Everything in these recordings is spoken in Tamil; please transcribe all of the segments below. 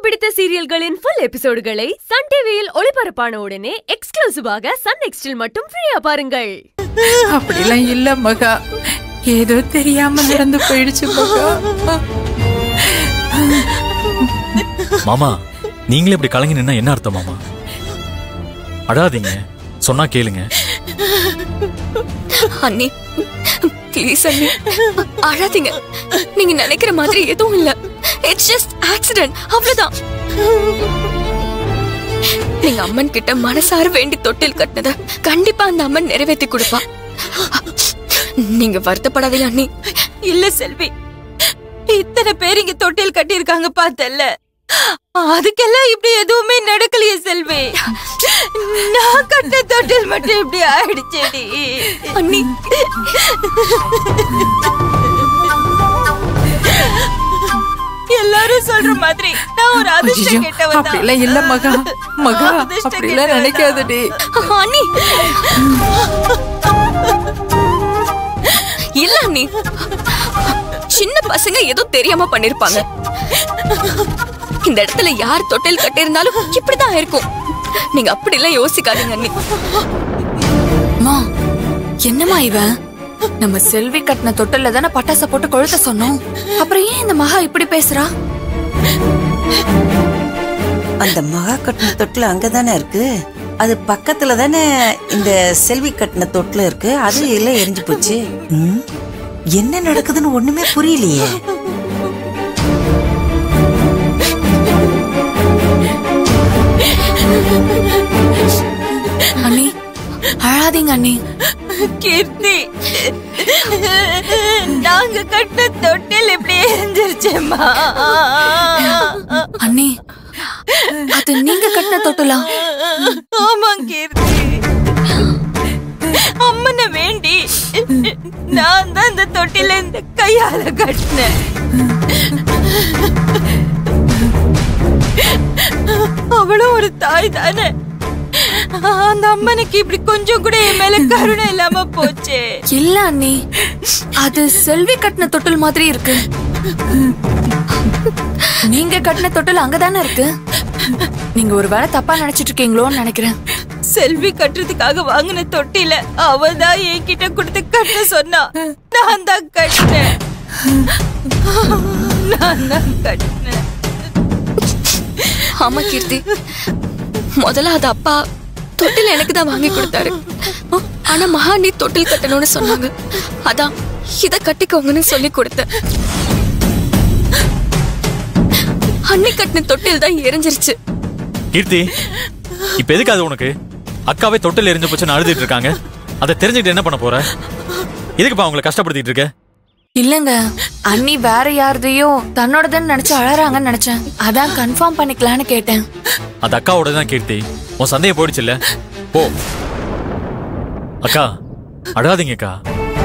பிடித்த சீரியல்களின் ஃபுல் எபிசோடுகளை சன் டிவியில் ஒளிபரப்பான உடனே எக்ஸ்க்ளூசிவாக சன் நெக்ஸ்டில் மட்டும் ஃப்ரீயா பாருங்கள் அப்படிலாம் இல்ல மகா ஏதோ தெரியாம நடந்து போயிடுச்சு மகா மாமா நீங்களே இப்படி கலங்கி நின்னா என்ன அர்த்தம் மாமா அழாதீங்க சொன்னா கேளுங்க அண்ணி ப்ளீஸ் அண்ணி அழாதீங்க நீங்க நினைக்கிற மாதிரி எதுவும் இல்ல இட்ஸ் ஜஸ்ட் ஆக்சிடென்ட் அவ்வளவுதான் நீங்க அம்மன் கிட்ட மனசார வேண்டி தொட்டில் கட்டினத கண்டிப்பா அந்த அம்மன் நிறைவேத்தி கொடுப்பா நீங்க வருத்தப்படாதீங்க அண்ணி இல்ல செல்வி இத்தனை பேர் இங்க தொட்டில் கட்டியிருக்காங்க பார்த்தல்ல அதுக்கெல்லாம் இப்படி எதுவுமே நடக்கலையே செல்வி நான் கட்ட தொட்டில் மட்டும் இப்படி ஆயிடுச்சேடி அண்ணி எல்லாரும் சொல்ற மாதிரி நான் ஒரு ஐயோ அதிர்ஷ்டம் கேட்டவன் அப்படிலாம் இல்ல மகா மகா அப்படிலாம் நினைக்காதடி அண்ணி இல்ல அண்ணி சின்ன பசங்க ஏதோ தெரியாம பண்ணிருப்பாங்க இந்த இடத்துல யார் தொட்டில் கட்டியிருந்தாலும் இப்படிதான் இருக்கும் நீங்க அப்படி எல்லாம் யோசிக்காதீங்க அண்ணி அம்மா என்னம்மா இவன் நம்ம செல்வி கட்டின தொட்டில்ல தானே பட்டாசை போட்டு கொளுத்த சொன்னோம் அப்புறம் ஏன் இந்த மகா இப்படி பேசுறா அந்த மகா கட்டின தொட்டில் அங்கதானே இருக்கு அது பக்கத்துல தானே இந்த செல்வி கட்டின தொட்டில் இருக்கு அது எல்லாம் எரிஞ்சு போச்சு ம்? என்ன நடக்குதுன்னு ஒண்ணுமே புரியலையே அண்ணி அழாதீங்க அண்ணி கீர்த்தி நாங்க கட்டின தொட்டில் இப்படி எரிஞ்சிருச்சேம்மா அண்ணி அது நீங்க கட்டின தொட்டிலா ஆமா கீர்த்தி அம்மனை வேண்டி நான் தான் இந்த தொட்டில இந்த கையால கட்டினேன் அவளும் ஒரு தாய் தானே அந்த அம்மனுக்கு இப்படி கொஞ்சம் கூட என் மேல கருணை இல்லாம போச்சே இல்ல அண்ணி அது செல்வி கட்டின தொட்டில் மாதிரி இருக்கு நீங்க கட்டின தொட்டில் அங்கதானே இருக்கு நீங்க ஒரு வேளை தப்பா நினைச்சிட்டு இருக்கீங்களோன்னு நினைக்கிறேன் செல்வி கட்டுறதுக்காக வாங்கின தொட்டில அவ தான் என்கிட்ட கொடுத்து கட்ட சொன்னா நான் தான் கட்டினேன் நான் தான் கட்டினேன் ஆமா கீர்த்தி முதல்ல அது அப்பா தொட்டில் எனக்கு தான் வாங்கி கொடுத்தாரு ஆனா மகாணி தொட்டில் கட்டணும்னு சொன்னாங்க அதான் இத கட்டிக்கோங்கன்னு சொல்லி கொடுத்தேன் அன்னி கட்டின தொட்டில் தான் எரிஞ்சிருச்சு கீர்த்தி இப்ப எதுக்கு அது உனக்கு அக்காவே தொட்டில் எரிஞ்சு போச்சுன்னு அழுதுட்டு இருக்காங்க அதை தெரிஞ்சுக்கிட்டு என்ன பண்ண போற எதுக்குப்பா அவங்களை கஷ்டப்படுத்திட்டு இருக்க இல்லங்க அண்ணி வேற யாரதையோ தன்னோடதுன்னு நினைச்சு அழறாங்கன்னு நினைச்சேன் அதான் கன்ஃபார்ம் பண்ணிக்கலான்னு கேட்டேன் அது அக்காவோட தான் கீர்த்தி உன் சந்தேகம் போயிடுச்சுல்ல போ அக்கா அழாதீங்க அக்கா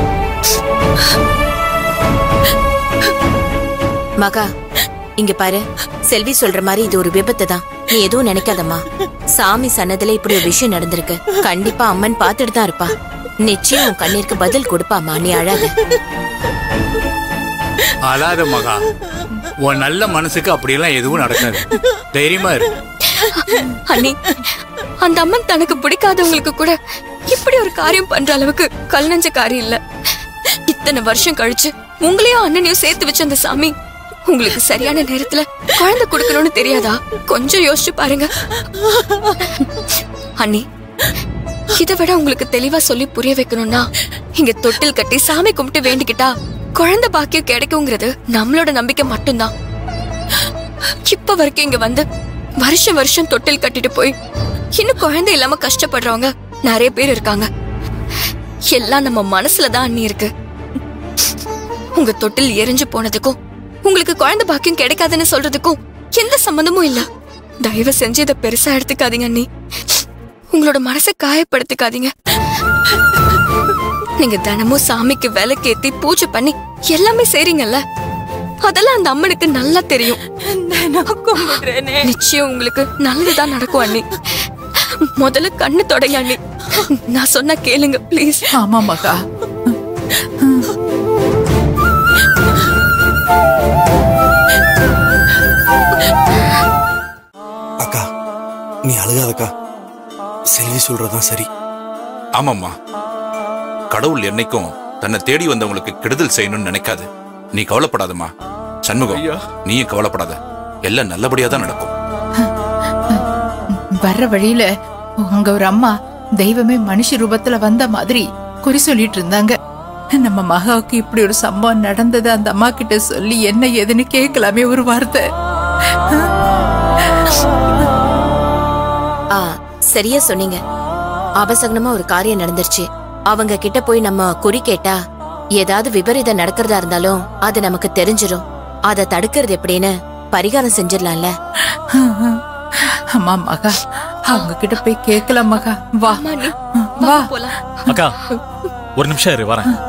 மகா இங்க பாரு செல்வி சொல்ற மாதிரி இது ஒரு விபத்து தான் நீ எதுவும் நினைக்காதம்மா சாமி சன்னதுல இப்படி ஒரு விஷயம் நடந்திருக்கு கண்டிப்பா அம்மன் பார்த்துட்டு தான் இருப்பா நிச்சயம் உன் கண்ணீருக்கு பதில் கொடுப்பாமா நீ அழாத அழாத மகா உன் நல்ல மனசுக்கு அப்படியெல்லாம் எதுவும் நடக்காது தைரியமா இரு அண்ணி அந்த அம்மன் தனக்கு பிடிக்காதவங்களுக்கு கூட இப்படி ஒரு காரியம் பண்ற அளவுக்கு கல் நெஞ்ச காரியம் இல்ல இத்தனை வருஷம் கழிச்சு உங்களையும் அண்ணனையும் சேர்த்து வச்ச அந்த சாமி உங்களுக்கு சரியான நேரத்துல குழந்தை கொடுக்கணும்னு தெரியாதா கொஞ்சம் யோசிச்சு பாருங்க அண்ணி இதை விட உங்களுக்கு தெளிவா சொல்லி புரிய வைக்கணும்னா இங்க தொட்டில் கட்டி சாமி கும்பிட்டு வேண்டிக்கிட்டா குழந்தை பாக்கியம் கிடைக்குங்கிறது நம்மளோட நம்பிக்கை மட்டும்தான் இப்ப வரைக்கும் இங்க வந்து வருஷம் வருஷம் தொட்டில் கட்டிட்டு போய் இன்னும் குழந்தை இல்லாம கஷ்டப்படுறவங்க நிறைய பேர் இருக்காங்க எல்லாம் நம்ம மனசுல தான் அண்ணி இருக்கு உங்க தொட்டில் எரிஞ்சு போனதுக்கும் உங்களுக்கு குழந்தை பாக்கியம் கிடைக்காதுன்னு சொல்றதுக்கும் எந்த சம்மந்தமும் இல்ல தயவு செஞ்சு இதை பெருசா எடுத்துக்காதீங்க அண்ணி உங்களோட மனசை காயப்படுத்திக்காதீங்க நீங்க தினமும் சாமிக்கு விளக்கேத்தி பூஜை பண்ணி எல்லாமே செய்றீங்கல்ல அதெல்லாம் அந்த அம்மனுக்கு நல்லா தெரியும் நான் கும்பிடுறேனே நிச்சயம் உங்களுக்கு நல்லதுதான் நடக்கும் அண்ணி முதல்ல கண்ணு தொடங்க அண்ணி நான் சொன்னா கேளுங்க ப்ளீஸ் ஆமா மகா நீ அழுகாதக்கா செல்வி சொல்றதுதான் சரி ஆமாம்மா கடவுள் என்னைக்கும் தன்னை தேடி வந்தவங்களுக்கு கெடுதல் செய்யணும்னு நினைக்காது நீ கவலைப்படாதம்மா சண்முகம் நீயும் கவலைப்படாத எல்லாம் நல்லபடியா தான் நடக்கும் வர்ற வழியில அங்க ஒரு அம்மா தெய்வமே மனுஷ ரூபத்துல வந்த மாதிரி குறி சொல்லிட்டு இருந்தாங்க நம்ம மகாவுக்கு இப்படி ஒரு சம்பவம் நடந்தது அந்த அம்மா கிட்ட சொல்லி என்ன ஏதுன்னு கேட்கலாமே ஒரு வார்த்தை ஆ சரியா சொன்னீங்க அபசகனமா ஒரு காரியம் நடந்துருச்சு அவங்க கிட்ட போய் நம்ம குறி கேட்டா ஏதாவது விபரீதம் நடக்கிறதா இருந்தாலும் அது நமக்கு தெரிஞ்சிரும் அதை தடுக்கிறது எப்படின்னு பரிகாரம் செஞ்சிடலாம்ல அம்மா மகா அவங்க கிட்ட போய் கேட்கலாம் மகா வா வா அக்கா ஒரு நிமிஷம் இரு வரேன்